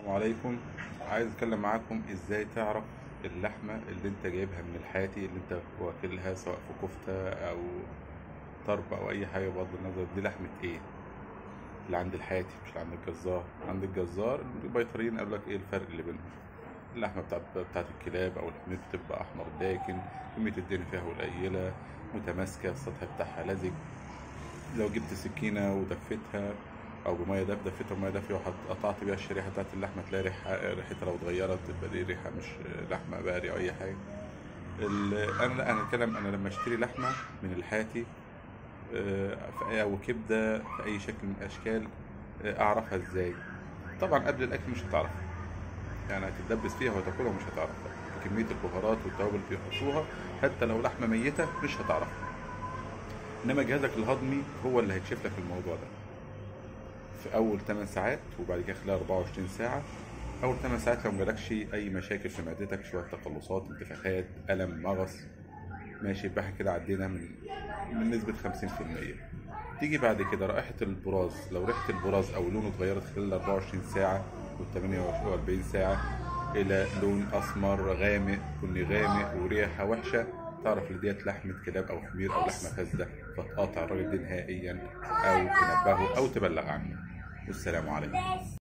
عليكم عايز اتكلم معاكم ازاي تعرف اللحمه اللي انت جايبها من الحاتي اللي انت واكلها سواء في كفته او طرب او اي حاجه بغض النظر دي لحمه ايه اللي عند الحاتي مش اللي عند الجزار عند الجزار البيطريين قالوا لك ايه الفرق اللي بينهم اللحمه بتاعت بتاعت الكلاب او الحمير بتبقى احمر داكن كميه الدهن فيها قليله متماسكه السطح بتاعها لزج لو جبت سكينه ودفتها او بميه دافيه دفتها بميه دافيه وقطعت بيها الشريحه بتاعت اللحمه تلاقي ريحه ريحتها لو اتغيرت تبقى دي ريحه مش لحمه باري او اي حاجه ال- انا لا انا اتكلم انا لما اشتري لحمه من الحاتي آه، في أي- او كبده في اي شكل من الاشكال آه، اعرفها ازاي طبعا قبل الاكل مش هتعرفها يعني هتتدبس فيها وتاكلها ومش هتعرفها كميه البهارات والتوابل اللي بيحطوها حتى لو لحمه ميته مش هتعرفها انما جهازك الهضمي هو اللي هيكشف لك الموضوع ده في اول 8 ساعات وبعد كده خلال 24 ساعه اول 8 ساعات لو مجالكش اي مشاكل في معدتك شويه تقلصات انتفاخات الم مغص ماشي يبقى احنا كده عدينا من من نسبه 50% تيجي بعد كده رائحه البراز لو ريحه البراز او لونه اتغيرت خلال 24 ساعه وال 48 ساعه الى لون اسمر غامق بني غامق وريحه وحشه تعرف ان ديت لحمه كلاب او حمير او لحمه فاسده فتقاطع الراجل ده نهائيا او تنبهه او تبلغ عنه والسلام عليكم